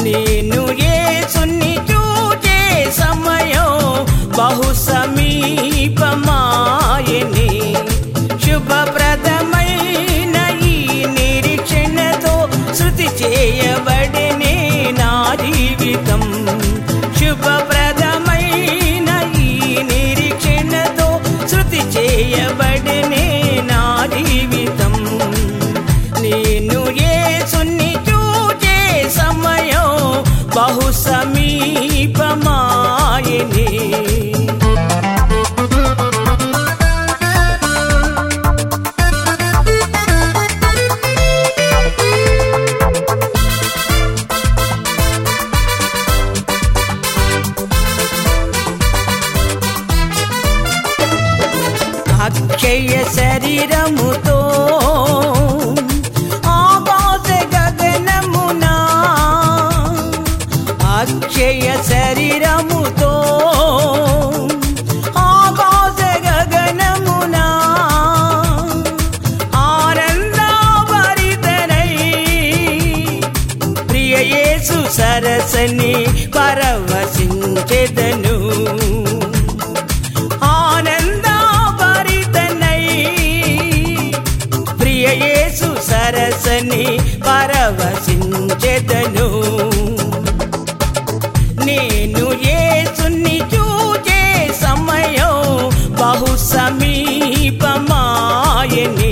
నేను యేసుని చూచే సమయం బహు సమీపమాయని శుభప్రదమైన ఈ నిరీక్షణతో శృతి చేయబడినే నా జీవితం శుభప్రదమైన ఈ నిరీక్షణతో శృతి చేయబడినే నా జీవితం నేను యేసుని చూచే సమయం బహు సమీపమాయని అక్షయ శరీరముతో ఆకాశ గగనమునా అక్షయ శరీరముతో ఆకాశ గగనమునా ఆనందభరితనై ప్రియ యేసు సరసని పరవశించెదను ఆనందభరితనై ప్రియ యేసు సరసని పరవశించెదను నేను యేసుని చూచే సమయం బహు సమీపమాయని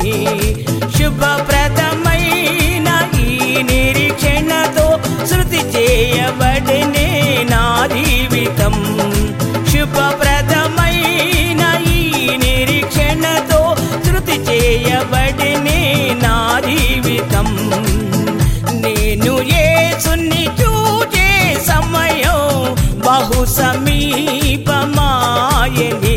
శుభప్రదమైన ఈ నిరీక్షణతో శృతి చేయబడినే నా జీవితం శుభప్రదమైన ఈ నిరీక్షణతో శృతి చేయబడినే నా జీవితం నేను యేసుని చూచే సమయం బహు సమీపమాయని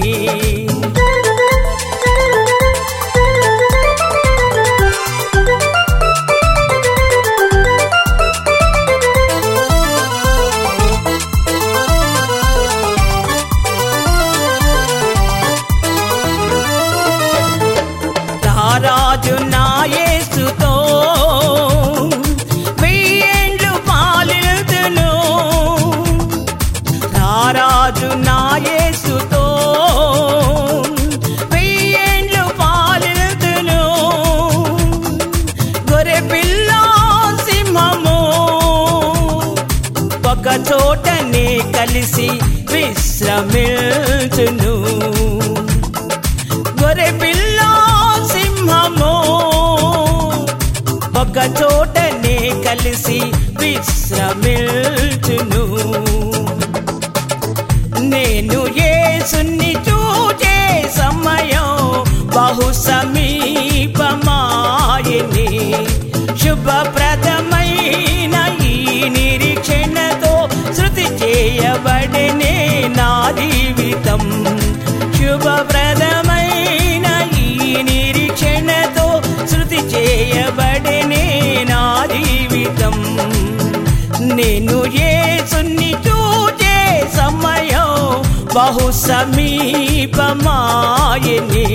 రారాజు నాయేసుతో వెయ్యేండ్లు పాలిదును రారాజు నాయేసుతో వెయ్యేండ్లు పాలిదును గొర్రె పిల్ల సింహము ఒక చోటనే కలిసి విశ్రమించును గొర్రె పిల్ల సింహము ఒక చోటనే కలిసి విశ్రమించును నేను యేసుని చూచే సమయం బహు సమీపమాయని శుభప్రదమైన ఈ నిరీక్షణతో శృతి చేయబడినే నా జీవితం శుభప్రదమైన ఈ నిరీక్షణతో శృతి చేయబడినే నా జీవితం నేను యేసుని చూచే సమయం బహు సమీపమాయని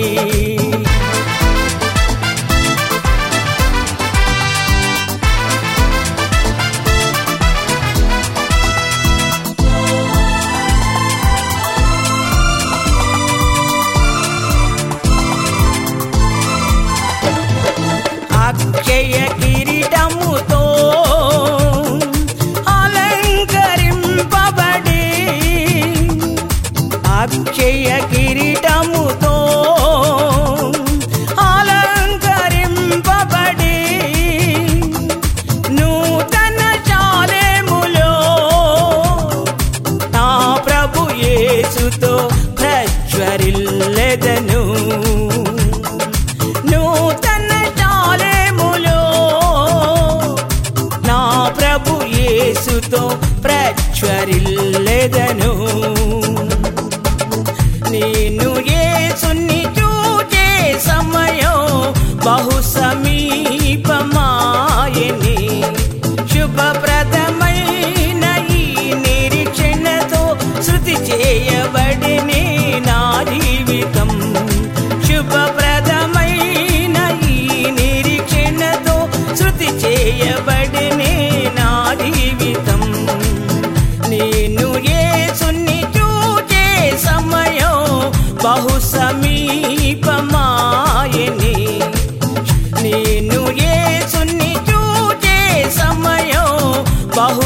అక్షయ కిరీటముతో అలంకరింపబడి అక్షయ కిరీటముతో అలంకరింపబడి నూతన చాలేములో నా ప్రభు యేసుతో ప్రజ్వరిల్లెదను నూతన చాలేములో నా ప్రభు యేసుతో ప్రజ్వరిల్లెదను నేను యేసుని చూచే సమయం బహు సమీపమాయని శుభప్రదమైన ఈ నిరీక్షణతో శృతి చేయబడినే నా జీవితం శుభప్రదమైన ఈ నిరీక్షణతో శృతి చేయబడినే నా జీవితం బహు